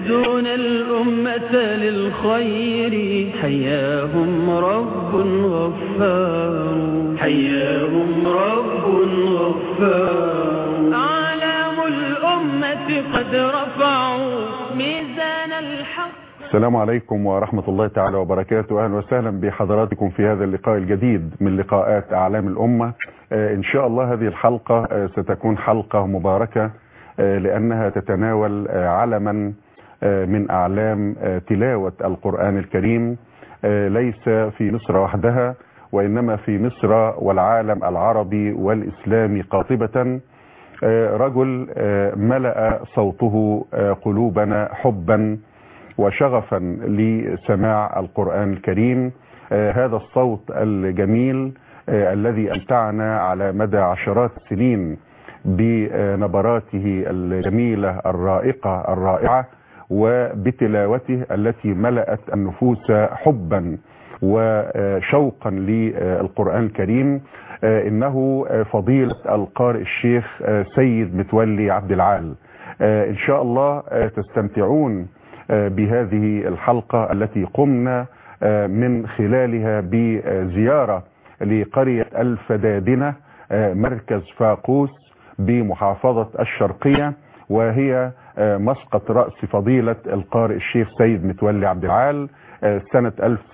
يهدون الأمة للخير حياهم رب غفار حياهم رب غفار أعلام الأمة قد رفعوا ميزان الحق السلام عليكم ورحمة الله تعالى وبركاته أهلا وسهلا بحضراتكم في هذا اللقاء الجديد من لقاءات أعلام الأمة آه إن شاء الله هذه الحلقة آه ستكون حلقة مباركة آه لأنها تتناول علما من أعلام تلاوة القرآن الكريم ليس في مصر وحدها وإنما في مصر والعالم العربي والإسلامي قاطبة رجل ملأ صوته قلوبنا حبا وشغفا لسماع القرآن الكريم هذا الصوت الجميل الذي أمتعنا على مدى عشرات السنين بنبراته الجميلة الرائقة الرائعة وبتلاوته التي ملأت النفوس حبا وشوقا للقرآن الكريم إنه فضيلة القارئ الشيخ سيد متولي عبد العال إن شاء الله تستمتعون بهذه الحلقة التي قمنا من خلالها بزيارة لقرية الفدادنة مركز فاقوس بمحافظة الشرقية وهي مسقط رأس فضيلة القارئ الشيخ سيد متولي عبد العال سنة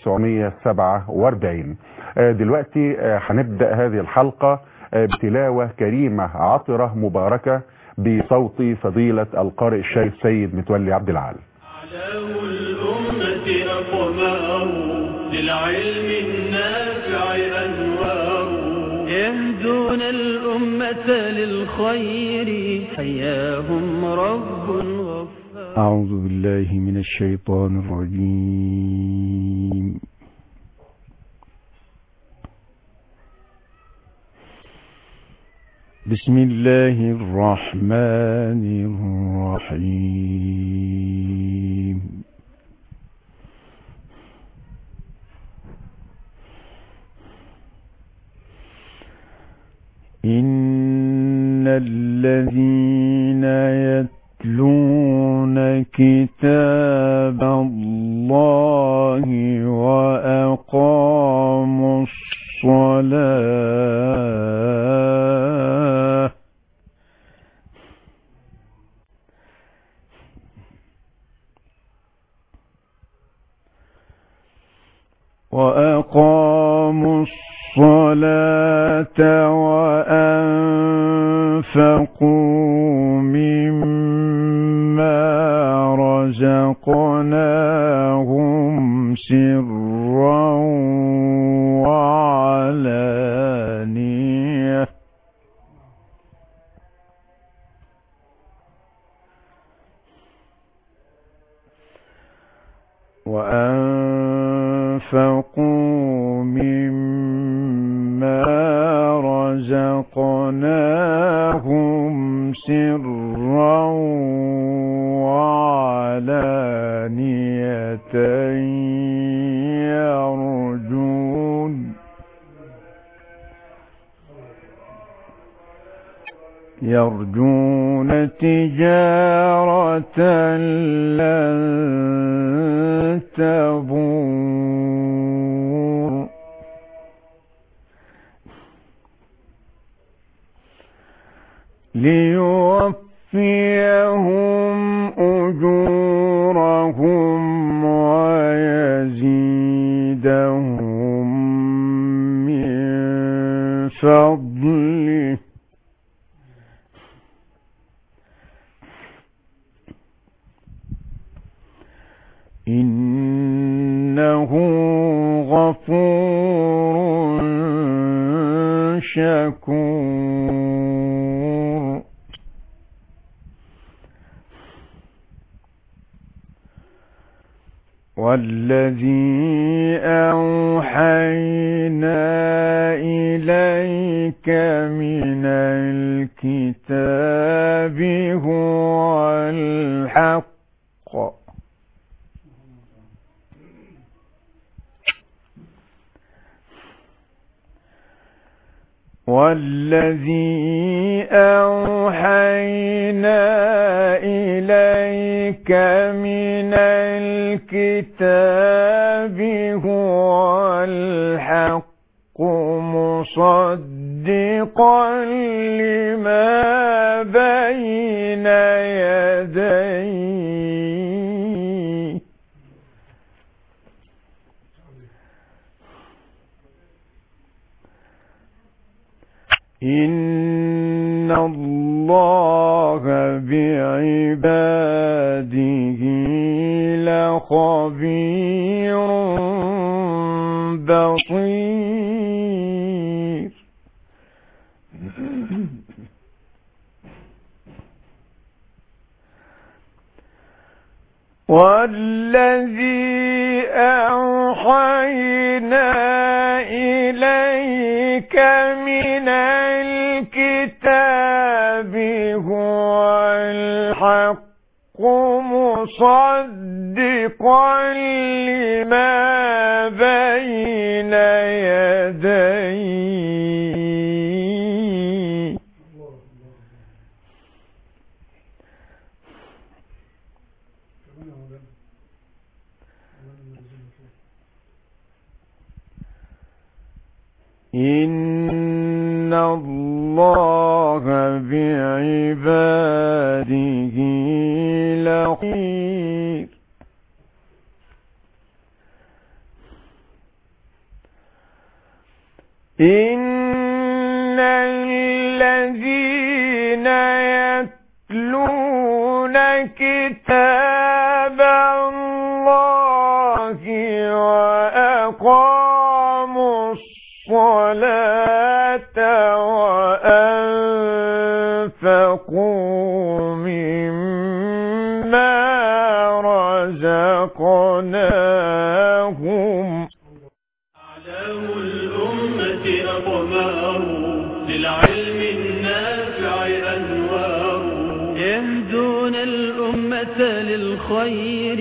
1947 دلوقتي هنبدأ هذه الحلقة بتلاوة كريمة عطرة مباركة بصوت فضيلة القارئ الشيخ سيد متولي عبد العال أعلام الأمة أقمار للعلم النافع أنوار يهدون الأمة للخير حياهم رب غفار أعوذ بالله من الشيطان الرجيم بسم الله الرحمن الرحيم إن الذين يتلون كتاب الله وأقاموا الصلاة وأقاموا الصلاة وأنفقوا مما رزقناهم سرا وعلانية وأنفقوا مما رزقناهم سرا وعلانية يرجون يرجون تجارة لن تبور ليوفيهم أجورهم ويزيدهم من فضله إنه غفور شكور والذي أوحينا إليك من الكتاب هو الحق والذي أوحينا إليك من الكتاب هو الحق مصدقا لما بين يديه إن الله بعباده لخبير بصير والذي أوحينا إليك من الكتاب هو الحق مصدقا لما بين يديه إن الله بعباده لخير إن الذين يتلون كتاب الله وأقاموا الصلاة وأنفقوا مما رزقناهم أعلام الأمة أقمار للعلم النافع أنوار يهدون الأمة للخير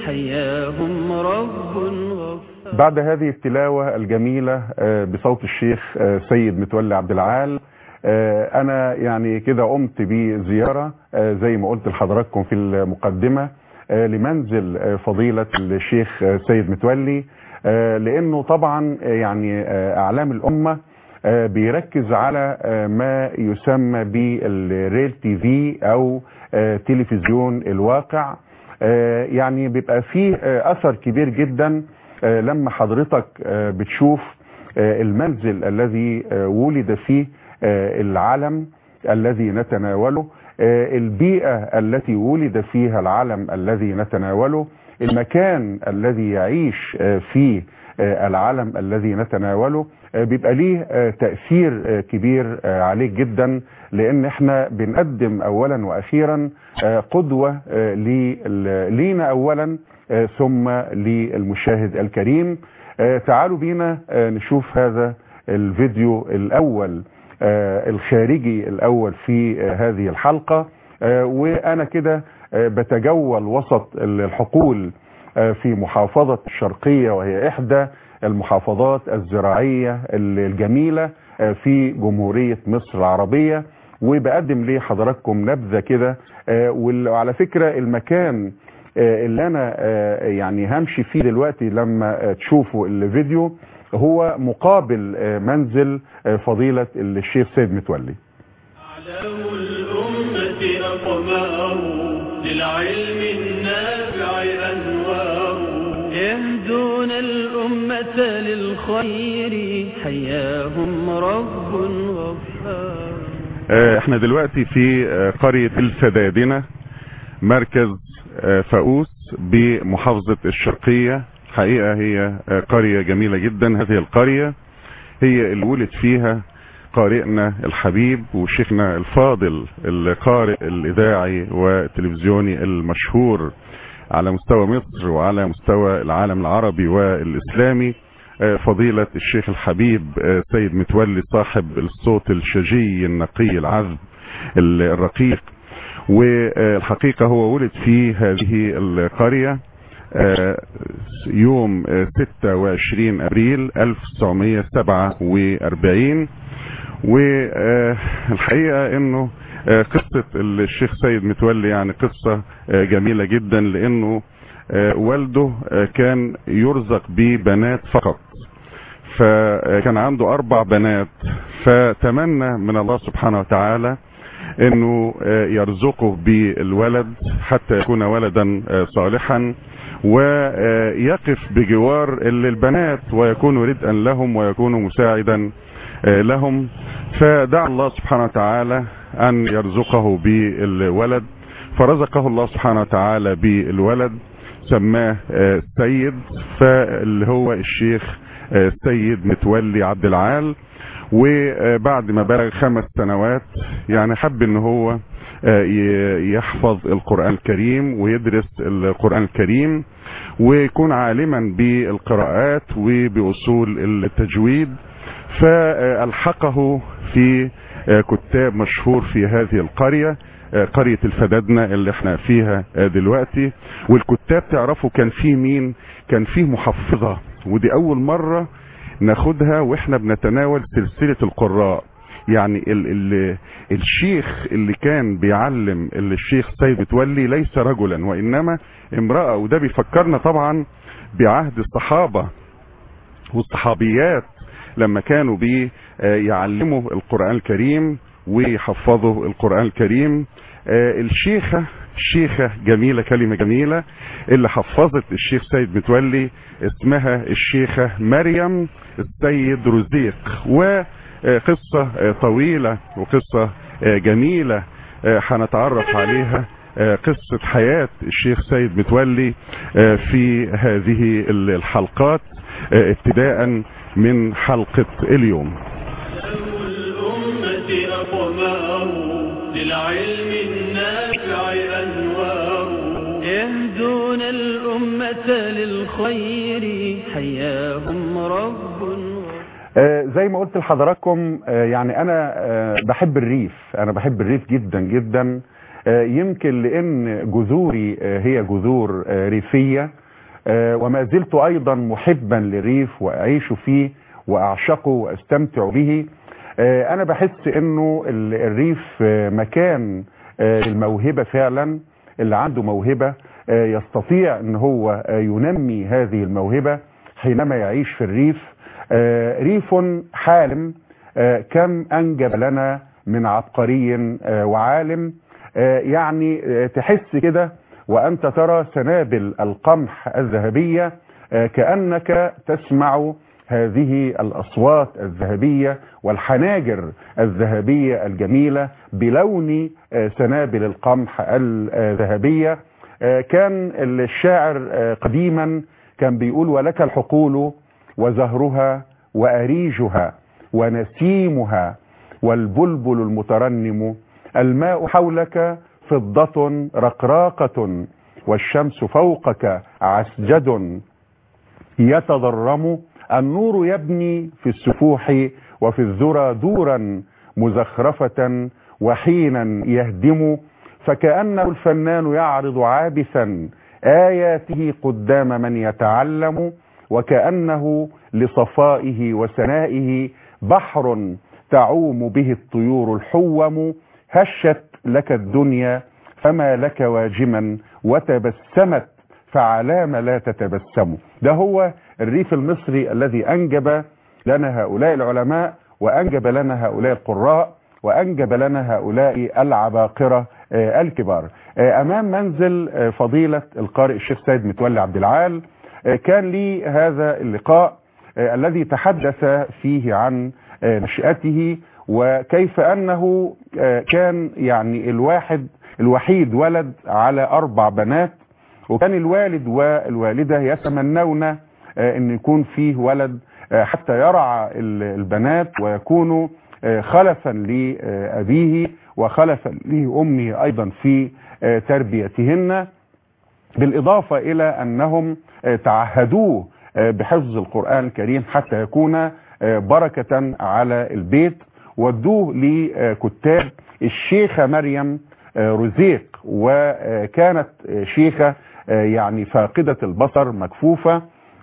حياهم رب غفار بعد هذه التلاوة الجميلة آه، بصوت الشيخ آه، سيد متولي عبد العال آه، انا يعني كده قمت بزيارة آه، زي ما قلت لحضراتكم في المقدمة آه، لمنزل آه، فضيلة الشيخ آه، سيد متولي آه، لانه طبعا آه، يعني آه، اعلام الامة آه، بيركز على آه، ما يسمى بالريل تي في او آه، تلفزيون الواقع آه، يعني بيبقى فيه آه، اثر كبير جدا آه، لما حضرتك آه، بتشوف آه، المنزل الذي آه، ولد فيه آه، العلم الذي نتناوله آه، البيئة التي ولد فيها العلم الذي نتناوله المكان الذي يعيش آه، فيه آه، العلم الذي نتناوله آه، بيبقى ليه آه، تأثير آه، كبير آه، عليك جدا لان احنا بنقدم اولا واخيرا آه، قدوة آه، لل- لينا اولا آه، ثم للمشاهد الكريم آه، تعالوا بينا آه، نشوف هذا الفيديو الاول آه، الخارجي الاول في آه، هذه الحلقة آه، وانا كده آه، بتجول وسط الحقول آه، في محافظة الشرقية وهي احدى المحافظات الزراعية الجميلة آه، في جمهورية مصر العربية وبقدم لحضراتكم نبذة كده آه، وعلى فكرة المكان آه، اللي انا آه، يعني همشي فيه دلوقتي لما آه، تشوفوا الفيديو هو مقابل آه، منزل آه، فضيلة الشيخ سيد متولي أعلام الأمة أقمار للعلم النافع أنوار يهدون الأمة للخير حياهم رب غفار آه، احنا دلوقتي في آه، قرية السدادنة مركز آه، فاقوس بمحافظة الشرقية حقيقة هي آه، قرية جميلة جدا هذه القرية هي اللي ولد فيها قارئنا الحبيب وشيخنا الفاضل القارئ الإذاعي والتلفزيوني المشهور على مستوى مصر وعلى مستوى العالم العربي والإسلامي آه، فضيلة الشيخ الحبيب آه، سيد متولي صاحب الصوت الشجي النقي العذب الرقيق والحقيقة هو ولد في هذه القرية آه، يوم آه، 26 ابريل 1947 والحقيقة انه آه، قصة الشيخ سيد متولي يعني قصة آه، جميلة جدا لانه آه، والده آه، كان يرزق ببنات فقط فكان عنده اربع بنات فتمنى من الله سبحانه وتعالى انه آه، يرزقه بالولد حتى يكون ولدا آه، صالحا ويقف بجوار ال- البنات ويكون ردءا لهم ويكون مساعدا آه، لهم فدعا الله سبحانه وتعالى ان يرزقه بالولد فرزقه الله سبحانه وتعالى بالولد سماه آه، سيد فاللي هو الشيخ آه، سيد متولي عبد العال وبعد ما بلغ خمس سنوات يعني حب ان هو آه، ي- يحفظ القرآن الكريم ويدرس القرآن الكريم ويكون عالما بالقراءات وبأصول التجويد فألحقه في آه، كتاب مشهور في هذه القرية آه، قرية الفدادنة اللي احنا فيها آه، دلوقتي والكتاب تعرفوا كان فيه مين كان فيه محفظة ودي اول مرة ناخدها واحنا بنتناول سلسلة القراء يعني ال ال الشيخ اللي كان بيعلم اللي الشيخ سيد متولي ليس رجلا وانما امرأة وده بيفكرنا طبعا بعهد الصحابة والصحابيات لما كانوا بي آه، يعلموا القرآن الكريم ويحفظوا القرآن الكريم آه، الشيخة شيخة جميلة كلمة جميلة اللي حفظت الشيخ سيد متولي اسمها الشيخة مريم السيد رزيق وقصة آه، طويلة وقصة آه، جميلة آه، هنتعرف عليها آه، قصة حياة الشيخ سيد متولي آه، في هذه الحلقات آه، ابتداء من حلقة اليوم الأمة أقمار للعلم النافع أنوار يهدون الأمة للخير حياهم رب آه، زي ما قلت لحضراتكم آه، يعني انا آه، بحب الريف انا بحب الريف جدا جدا آه، يمكن لان جذوري آه، هي جذور آه، ريفية آه، وما زلت ايضا محبا للريف واعيش فيه واعشقه واستمتع به آه، انا بحس انه ال- الريف آه، مكان آه، الموهبة فعلا اللي عنده موهبة آه، يستطيع ان هو آه، ينمي هذه الموهبة حينما يعيش في الريف آه، ريف حالم آه، كم أنجب لنا من عبقري آه، وعالم آه، يعني آه، تحس كده وأنت ترى سنابل القمح الذهبية آه، كأنك تسمع هذه الأصوات الذهبية والحناجر الذهبية الجميلة بلون آه، سنابل القمح الذهبية آه، كان الشاعر آه، قديما كان بيقول ولك الحقول وزهرها وأريجها ونسيمها والبلبل المترنم الماء حولك فضة رقراقة والشمس فوقك عسجد يتضرم النور يبني في السفوح وفي الذرى دورا مزخرفة وحينا يهدم فكأنه الفنان يعرض عابثا آياته قدام من يتعلم وكأنه لصفائه وسنائه بحر تعوم به الطيور الحوم هشت لك الدنيا فما لك واجما وتبسمت فعلام لا تتبسم ده هو الريف المصري الذي أنجب لنا هؤلاء العلماء وأنجب لنا هؤلاء القراء وأنجب لنا هؤلاء العباقرة آه، الكبار آه، أمام منزل آه، فضيلة القارئ الشيخ سيد متولي عبد العال آه، كان لي هذا اللقاء آه، الذي تحدث فيه عن آه، نشأته وكيف أنه آه، كان يعني الواحد الوحيد ولد على أربع بنات وكان الوالد والوالدة يتمنون آه، أن يكون فيه ولد آه، حتى يرعى ال- البنات ويكونوا آه، خلفا لأبيه وخلفا لأمه أيضا في آه، تربيتهن بالإضافة إلى أنهم آه، تعهدوه آه، بحفظ القرآن الكريم حتى يكون آه، بركة على البيت ودوه لكتاب الشيخة مريم آه، رزيق وكانت آه، شيخة آه، يعني فاقدة البصر مكفوفة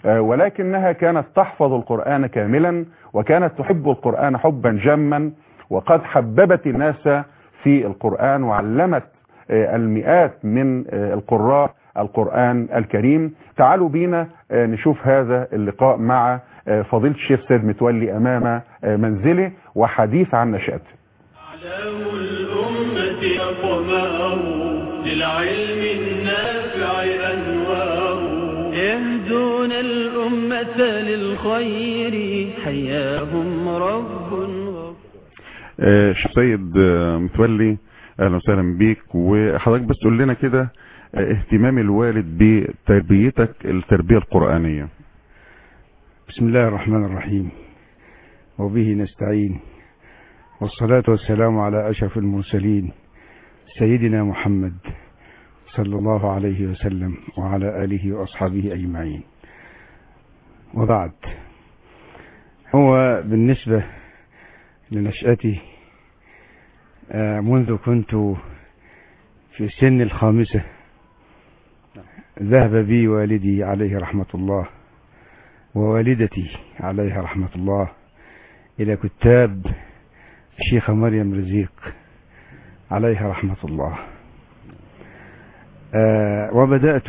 آه، ولكنها كانت تحفظ القرآن كاملا وكانت تحب القرآن حبا جما وقد حببت الناس في القرآن وعلمت آه، المئات من آه، القراء القرآن الكريم تعالوا بينا آه، نشوف هذا اللقاء مع آه، فضيلة الشيخ سيد متولي أمام آه، منزله وحديث عن نشأته أعلام الأمة أقمار للعلم النافع أنوار يهدون الأمة للخير حياهم رب غفور آه، شيخ سيد آه، متولي اهلا وسهلا بيك وحضرتك بس قول لنا كده آه، اهتمام الوالد بتربيتك التربيه القرانيه بسم الله الرحمن الرحيم وبه نستعين والصلاة والسلام على أشرف المرسلين سيدنا محمد صلى الله عليه وسلم وعلى آله وأصحابه أجمعين وبعد هو بالنسبة لنشأتي آه، منذ كنت في سن الخامسة ذهب بي والدي عليه رحمة الله ووالدتي عليها رحمة الله إلى كتاب الشيخة مريم رزيق عليها رحمة الله آه وبدأت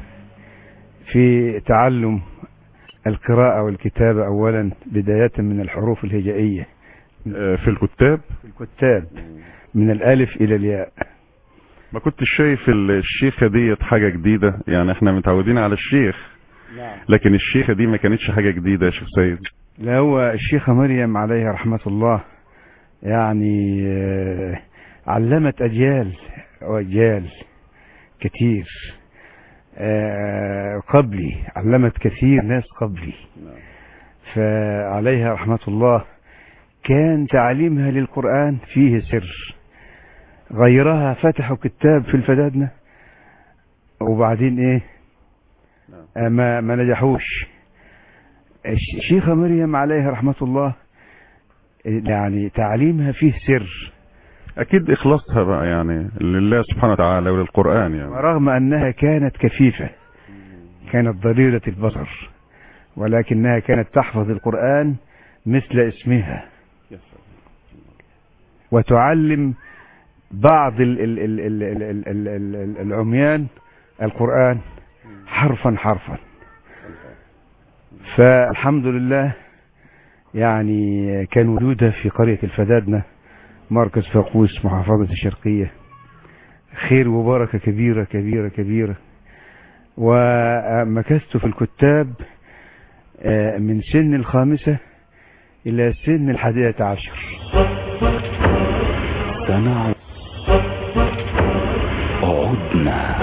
في تعلم القراءة والكتابة أولا بداية من الحروف الهجائية آه، في الكتاب في الكتاب من الألف إلى الياء ما كنتش شايف الشيخه ديت حاجه جديده يعني احنا متعودين على الشيخ لكن الشيخه دي ما كانتش حاجه جديده يا شيخ سيد لا هو الشيخة مريم عليها رحمة الله يعني آه، علمت أجيال وأجيال كتير آه، قبلي علمت كثير ناس قبلي فعليها رحمة الله كان تعليمها للقرآن فيه سر غيرها فتحوا كتاب في الفدادنة وبعدين ايه آه، ما ما نجحوش الش- الشيخة مريم عليها رحمة الله يعني تعليمها فيه سر اكيد اخلاصها بقى يعني لله سبحانه وتعالى وللقران يعني ورغم أنها كانت كفيفة كانت ضريرة البصر ولكنها كانت تحفظ القرآن مثل اسمها وتعلم بعض ال ال ال ال ال ال ال ال ال العميان القرآن حرفا حرفا فالحمد لله يعني كان وجودها في قرية الفدادنة مركز فاقوس محافظة الشرقية خير وبركة كبيرة كبيرة كبيرة ومكثت في الكتاب آه، من سن الخامسة إلى سن الحادية عشر سمعوا عدنا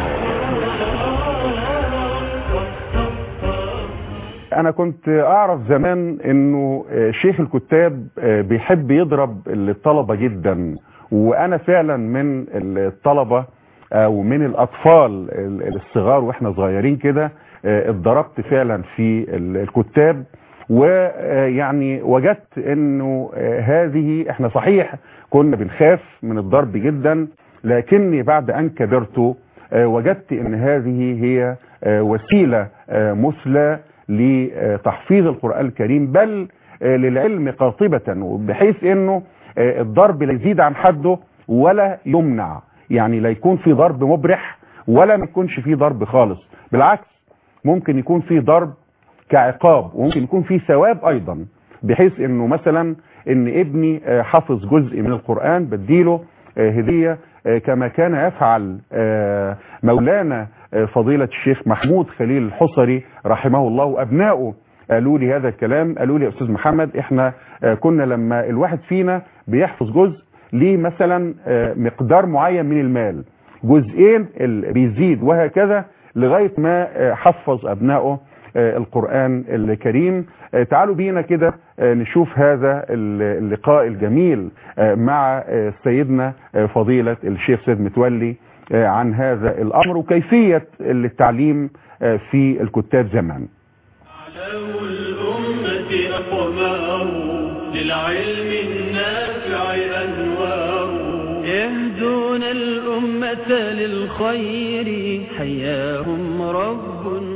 انا كنت اعرف زمان انه آه، شيخ الكتاب آه، بيحب يضرب الطلبة جدا وانا فعلا من الطلبة او من الاطفال ال- الصغار واحنا صغيرين كده آه، اتضربت فعلا في ال- الكتاب ويعني وجدت انه آه، هذه احنا صحيح كنا بنخاف من الضرب جدا لكني بعد ان كبرت آه، وجدت ان هذه هي آه، وسيلة آه، مثلى لتحفيظ القرآن الكريم بل آه، للعلم قاطبة بحيث انه آه، الضرب لا يزيد عن حده ولا يمنع يعني لا يكون في ضرب مبرح ولا ما يكونش في ضرب خالص بالعكس ممكن يكون في ضرب كعقاب وممكن يكون في ثواب ايضا بحيث انه مثلا ان ابني آه، حفظ جزء من القرآن بديله آه، هدية آه، كما كان يفعل آه، مولانا آه، فضيلة الشيخ محمود خليل الحصري رحمه الله وابنائه قالوا لي هذا الكلام قالوا لي يا استاذ محمد احنا آه، كنا لما الواحد فينا بيحفظ جزء ليه مثلا آه، مقدار معين من المال جزئين ال- بيزيد وهكذا لغاية ما آه، حفظ ابنائه آه، القرآن الكريم آه، تعالوا بينا كده آه، نشوف هذا ال- اللقاء الجميل آه، مع آه، سيدنا آه، فضيلة الشيخ سيد متولي آه، عن هذا الأمر وكيفية التعليم آه، في الكتاب زمان أعلام الأمة أقمار للعلم النافع أنوار يهدون الأمة للخير حياهم رب غفور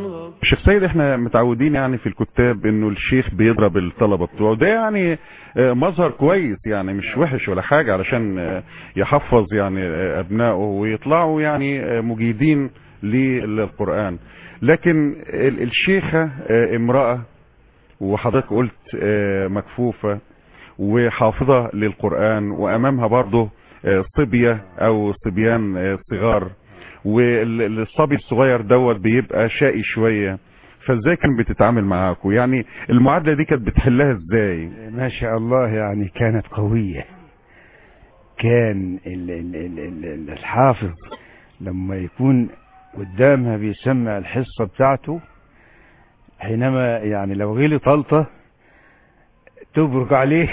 شيخ سيد احنا متعودين يعني في الكتاب انه الشيخ بيضرب الطلبة بتوعه ده يعني آه، مظهر كويس يعني مش وحش ولا حاجة علشان آه، يحفظ يعني آه، ابنائه ويطلعوا يعني آه، مجيدين للقرآن لكن ال- الشيخة آه، امرأة وحضرتك قلت آه، مكفوفة وحافظة للقرآن وامامها برضه آه، صبية او صبيان آه، صغار والصبي الصغير دوت بيبقى شقي شوية فازاي كان بتتعامل معاكم يعني المعادلة دي كانت بتحلها ازاي ما شاء الله يعني كانت قوية كان ال ال ال ال ال الحافظ لما يكون قدامها بيسمع الحصة بتاعته حينما يعني لو غلط غلطة تبرك عليه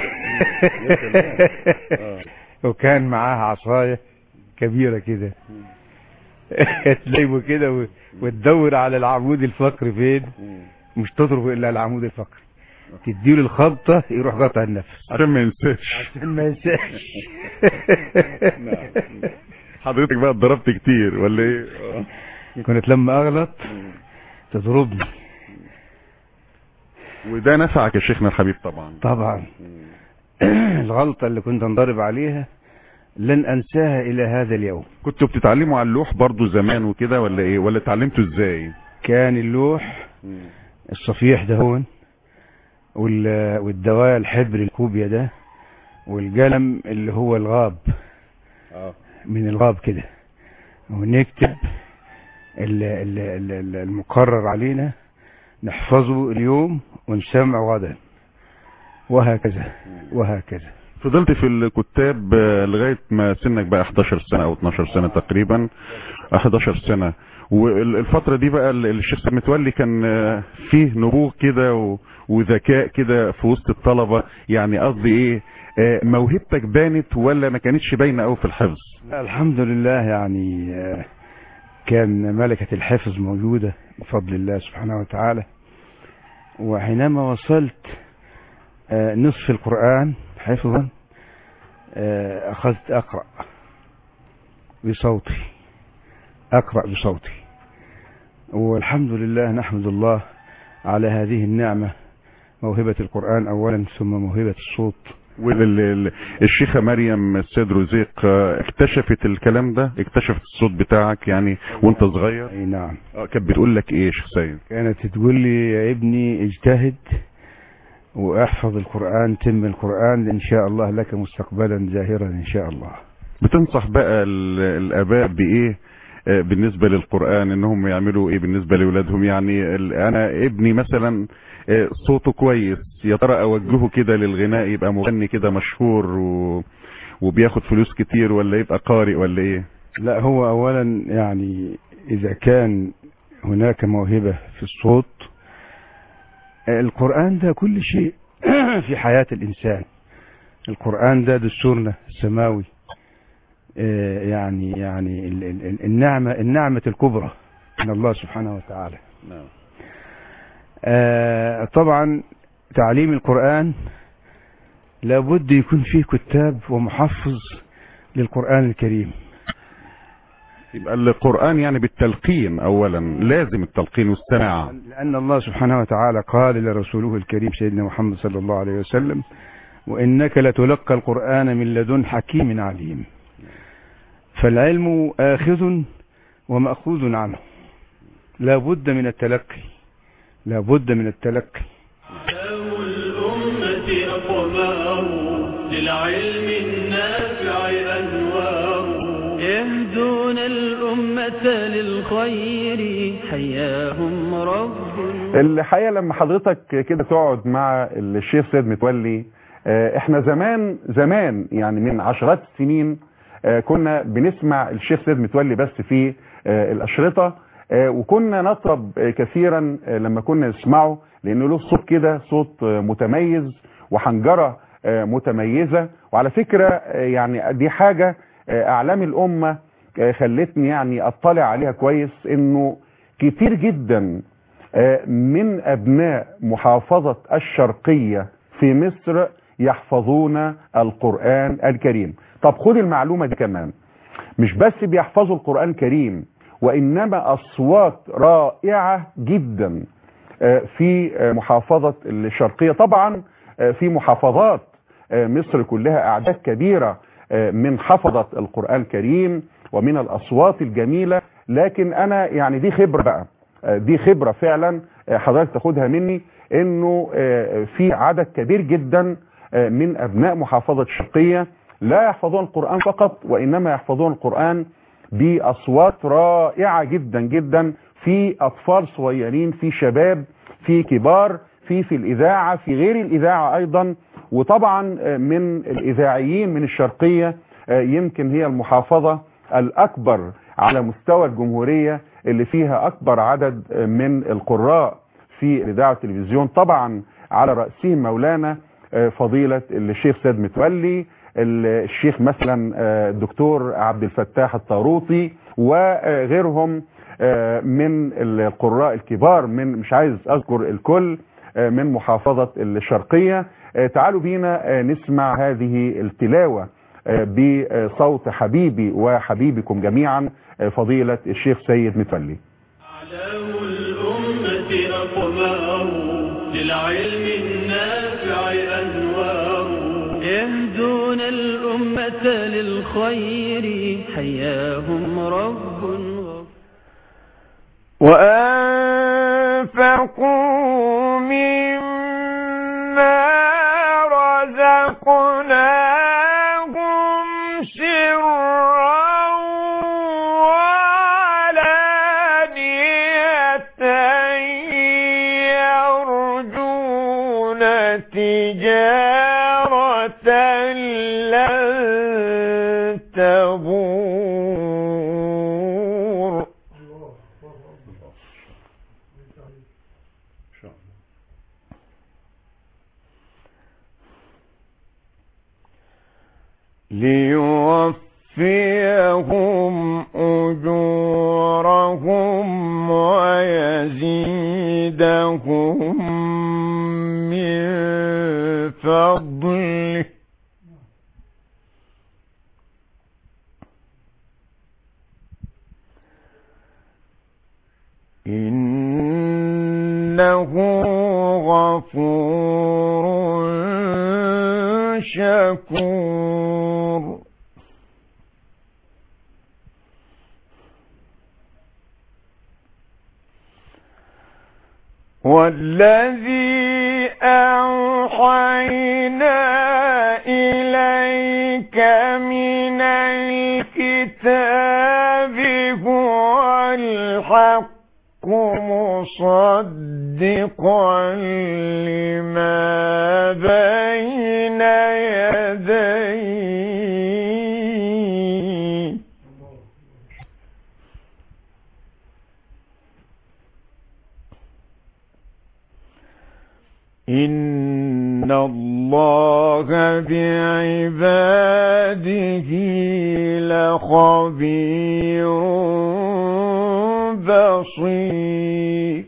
وكان معاها عصاية كبيرة كده تلاقيه كده و- وتدور على العمود الفقري فين مش تضرب الا العمود الفقري تديله الخبطة يروح قطع النفس عشان ما ينساش عشان ما ينساش حضرتك بقى اتضربت كتير ولا ايه كنت لما اغلط تضربني وده نفعك يا شيخنا الحبيب طبعا طبعا الغلطة اللي كنت انضرب عليها لن انساها الى هذا اليوم كنتوا بتتعلموا على اللوح برضو زمان وكده ولا ايه ولا اتعلمتوا ازاي كان اللوح الصفيح ده هون وال- والدواء الحبر الكوبيا ده والقلم اللي هو الغاب من الغاب كده ونكتب ال- ال- ال- ال- المقرر علينا نحفظه اليوم ونسمعه غدا وهكذا وهكذا فضلت في الكتاب آه، لغاية ما سنك بقى 11 سنة او 12 سنة تقريبا 11 سنة والفترة دي بقى ال- الشيخ سيد متولي كان آه، فيه نبوغ كده و- وذكاء كده في وسط الطلبة يعني قصدي ايه آه، موهبتك بانت ولا ما كانتش باينة قوي في الحفظ الحمد لله يعني آه، كان ملكة الحفظ موجودة بفضل الله سبحانه وتعالى وحينما وصلت آه، نصف القرآن حفظا آه، أخذت أقرأ بصوتي أقرأ بصوتي والحمد لله نحمد الله على هذه النعمة موهبة القرآن أولا ثم موهبة الصوت والشيخة مريم السيد رزيق آه، اكتشفت الكلام ده اكتشفت الصوت بتاعك يعني وانت صغير أي نعم آه، كانت بتقول لك ايه يا شيخ سيد كانت تقول لي يا ابني اجتهد واحفظ القرآن تم القرآن إن شاء الله لك مستقبلا زاهرا إن شاء الله بتنصح بقى ال- الاباء بايه آه، بالنسبة للقرآن انهم يعملوا ايه بالنسبة لاولادهم يعني ال- انا ابني مثلا آه، صوته كويس يا ترى اوجهه كده للغناء يبقى مغني كده مشهور و... وبياخد فلوس كتير ولا يبقى قارئ ولا ايه لا هو أولا يعني إذا كان هناك موهبة في الصوت القرآن ده كل شيء في حياة الإنسان القرآن ده دستورنا السماوي آه، يعني يعني ال- ال- ال- النعمة النعمة الكبرى من الله سبحانه وتعالى نعم آه، طبعا تعليم القرآن لابد يكون فيه كتاب ومحفظ للقرآن الكريم يبقى القرآن يعني بالتلقين اولا لازم التلقين والسماع لأن الله سبحانه وتعالى قال لرسوله الكريم سيدنا محمد صلى الله عليه وسلم وإنك لتلقى القرآن من لدن حكيم عليم فالعلم آخذ ومأخوذ عنه لا بد من التلقي لا بد من التلقي علو الأمة أقمار للعلم النافع أنوار يهدون الأمة للخير حياهم رب الحقيقة لما حضرتك كده تقعد مع الشيخ سيد متولي آه، احنا زمان زمان يعني من عشرات السنين آه، كنا بنسمع الشيخ سيد متولي بس في آه، الأشرطة آه، وكنا نطرب آه، كثيرا آه، لما كنا نسمعه لأنه له صوت كده صوت آه، متميز وحنجرة آه، متميزة وعلى فكرة آه، يعني دي حاجة آه، أعلام الأمة آه، خلتني يعني أطلع عليها كويس إنه كتير جدا آه، من أبناء محافظة الشرقية في مصر يحفظون القرآن الكريم طب خد المعلومة دي كمان مش بس بيحفظوا القرآن الكريم وإنما أصوات رائعة جدا آه، في آه، محافظة الشرقية طبعا آه، في محافظات آه، مصر كلها أعداد كبيرة آه، من حفظة القرآن الكريم ومن الأصوات الجميلة لكن أنا يعني دي خبرة بقى آه، دي خبرة فعلا آه، حضرتك تاخدها مني انه آه، في عدد كبير جدا آه، من ابناء محافظة الشرقية لا يحفظون القرآن فقط وانما يحفظون القرآن باصوات رائعة جدا جدا في اطفال صغيرين في شباب في كبار في في الاذاعة في غير الاذاعة ايضا وطبعا آه، من الاذاعيين من الشرقية آه، يمكن هي المحافظة الاكبر على مستوى الجمهورية اللي فيها اكبر عدد آه، من القراء في الاذاعه والتلفزيون طبعا على راسهم مولانا آه، فضيله الشيخ سيد متولي الشيخ مثلا آه، الدكتور عبد الفتاح الطاروطي وغيرهم آه، من القراء الكبار من مش عايز اذكر الكل آه، من محافظه الشرقيه آه، تعالوا بينا آه، نسمع هذه التلاوه آه، بصوت حبيبي وحبيبكم جميعا آه، فضيله الشيخ سيد متولي أعلام الأمة أقمار للعلم النافع أنوار يهدون الأمة للخير حياهم رب غفور وأنفقوا مما رزقناهم سرا وعلانية يرجون تجارة لن تبور ليوفيهم أجورهم ويزيدهم من فضله إنه غفور شكور والذي أوحينا إليك من الكتاب هو الحق مصدقا لما بين يديه إن الله بعباده لخبير بصير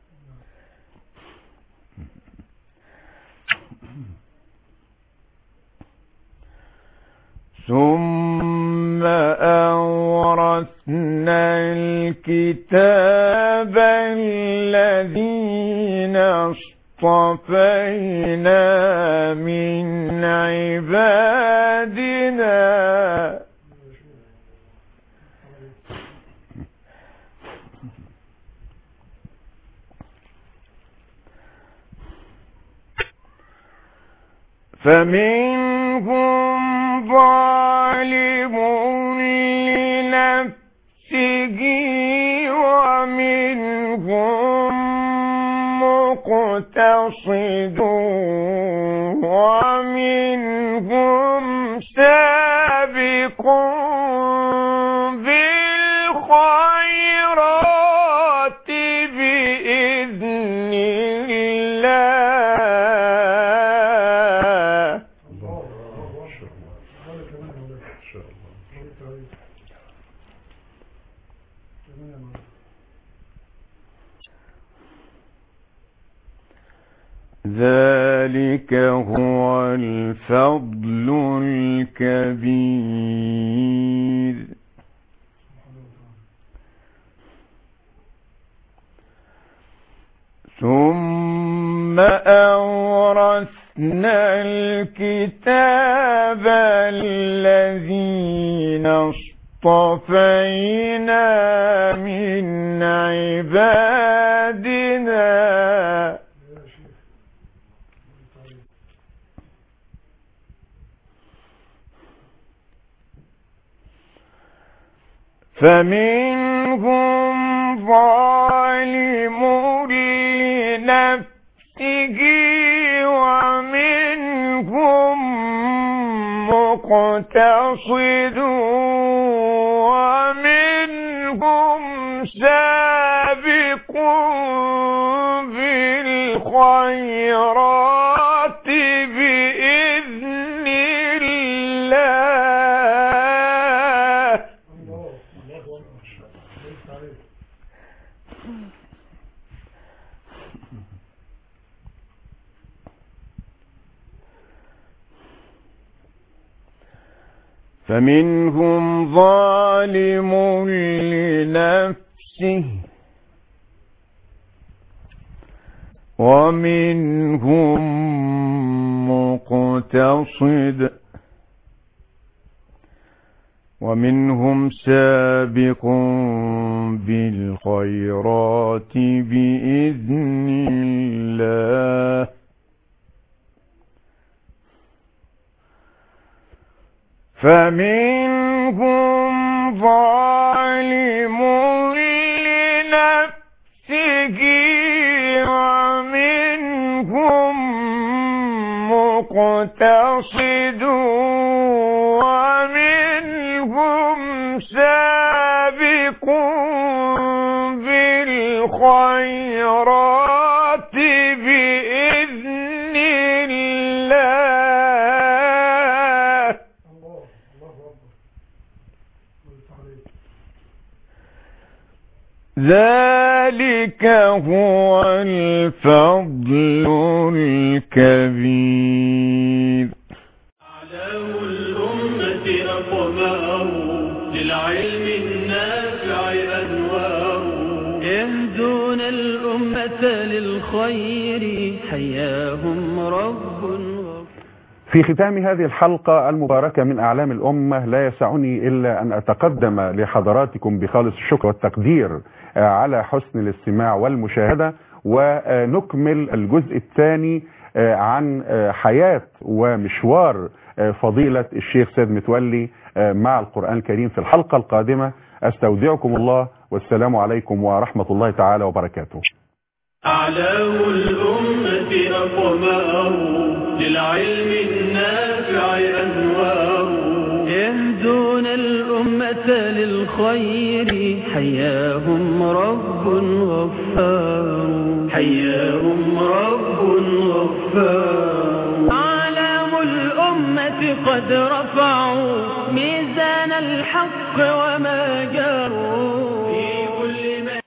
ثم أورثنا الكتاب الذين اصطفينا من عبادنا فمنهم ظالم لنفسه ومنهم مقتصد ومنهم سابق بالخيرات بإذن الله ذلك هو الفضل الكبير ثم أورثنا الكتاب الذين اصطفينا من عبادنا فمنهم ظالم لنفسه ومنهم مقتصد ومنهم سابق بالخيرات بإذن الله فمنهم ظالم لنفسه ومنهم مقتصد ومنهم سابق بالخيرات بإذن الله فمنهم ظالم لنفسه ومنهم مقتصد ومنهم سابق بالخيرات بإذن الله ذلك هو الفضل الكبير أعلام الأمة أقمار للعلم النافع أنوار يهدون الأمة للخير حياهم رب غفور في ختام هذه الحلقة المباركة من أعلام الأمة لا يسعني إلا أن أتقدم لحضراتكم بخالص الشكر والتقدير آه، على حسن الاستماع والمشاهدة ونكمل الجزء الثاني آه، عن آه، حياة ومشوار آه، فضيلة الشيخ سيد متولي آه، مع القرآن الكريم في الحلقة القادمة أستودعكم الله والسلام عليكم ورحمة الله تعالى وبركاته أعلام الأمة أقمار للعلم النافع أنوار يهدون الأمة للخير حياهم رب غفار حياهم رب غفار أعلام الأمة قد رفعوا ميزان الحق وما جاءوا